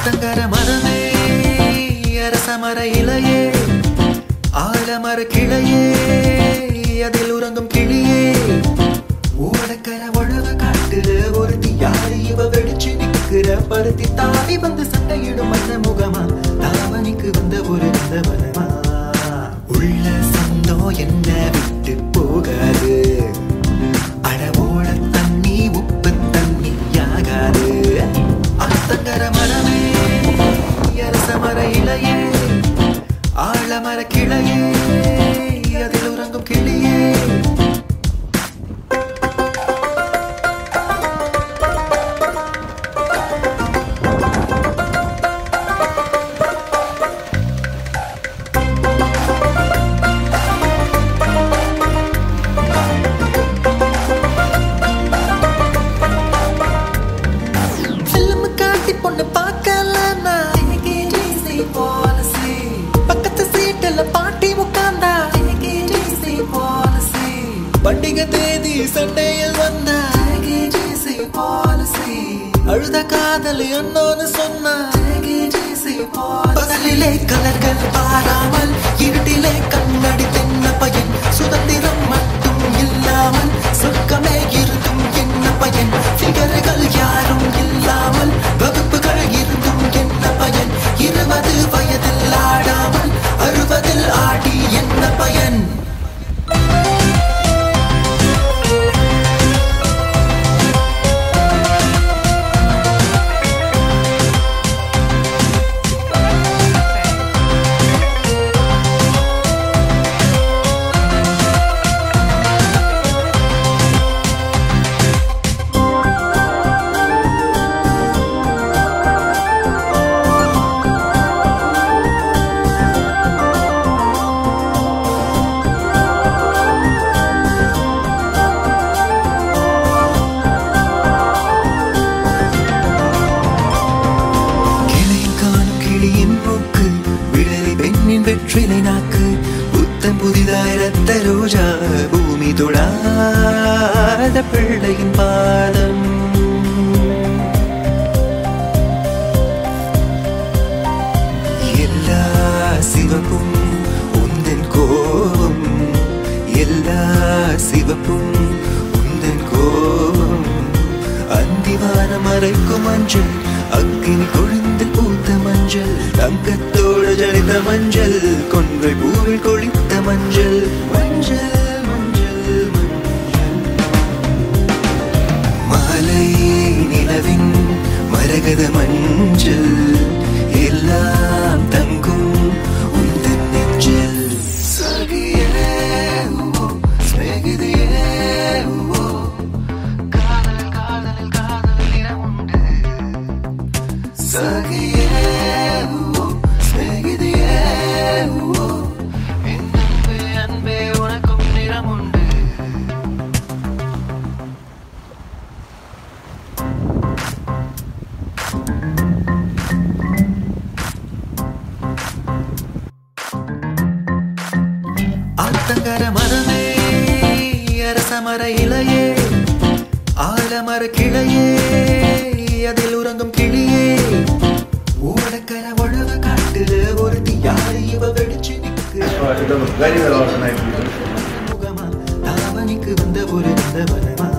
ஆத்தங்கர மரமே அரச மர இலையே ஆலமர கிளையே அதில் உறங்கும் கிளியே ஓடக்கர உழவ காட்டுல ஒரு யாரு இவ வெடிச்சு நிக்கிற பருத்தி தாவி வந்து சண்டையிடும் அந்த முகமா தாவணிக்கு வந்த ஒரு வந்தவனமா உள்ள சொந்தம் என்ன விட்டு போகாது அடவோட தண்ணி உப்பு தண்ணி ஆகாது அத்தங்கர மரமே அரச மர இலையே ஆழமர கிளையே அதில் உறங்கும் கிளியே film காட்டி பொண்ணு பார்க்கலன்னா policy. பக்கத்து சீட்டுல பாட்டி உட்கார்ந்தா policy. பண்டிகை தேதி சண்டையில் வந்தா policy. அழுத காதல் என்னன்னு சொன்னா பகலிலே கலர்கள் பாராமல் இருட்டிலே கண்ணடி தென்ன பையன் சுதந்திரம் மட்டும் இல்லாமல் சொர்க்கமே இருந்தும் என்ன பயன் சிகர்கள் யாரும் இல்லாமல் வகுப்புகள் இருந்தும் என்ன பயன் இருபது வயதில் ஆடாமல் அறுபதில் ஆடி என்ன பயன் கிளையில் காணும் கிளியின் மூக்கு விழலை பெண்ணின் வெற்றிலை நாக்கு புத்தம் புதிதாய் ரத்த ரோஜா பூமி தொடாத பிள்ளையின் பாதம் எல்லா சிவப்பும் உந்தன் கோபம் எல்லா சிவப்பும் உந்தன் கோபம் அந்திவாரம் மறைக்கும் மஞ்சள் அக்கினி கொழுந்து பூத்த மஞ்சள் தங்கத்தோடு ஜலித்த மஞ்சள் கொன்றை பூவில் கொளித்த மஞ்சள் மஞ்சள் மஞ்சள் மஞ்சள் மாலை நிலவின் மரகத மஞ்சள் எல்லாம் தங்கும் உந்தன் நெஞ்சில் சகியே ஓ ஸ்நேகிதியே ஓ காதல் காதல் காதல் நிறமுண்டு சகியே ஓ ஸ்நேகிதியே ஓ என் அன்பே அன்பே உனக்கும் நிறமுண்டு ஆத்தங்கர மரமே அரச மர இலையே ஆலமர கிளையே அதில் உறங்கும் கிளியே ஓடக்கர உழவ காட்டுல ஒரு யாரு இவ வெடிச்சு நிற்கிற So it was very well organized. முகமா தாவணிக்கு வந்த ஒரு வந்தவனமா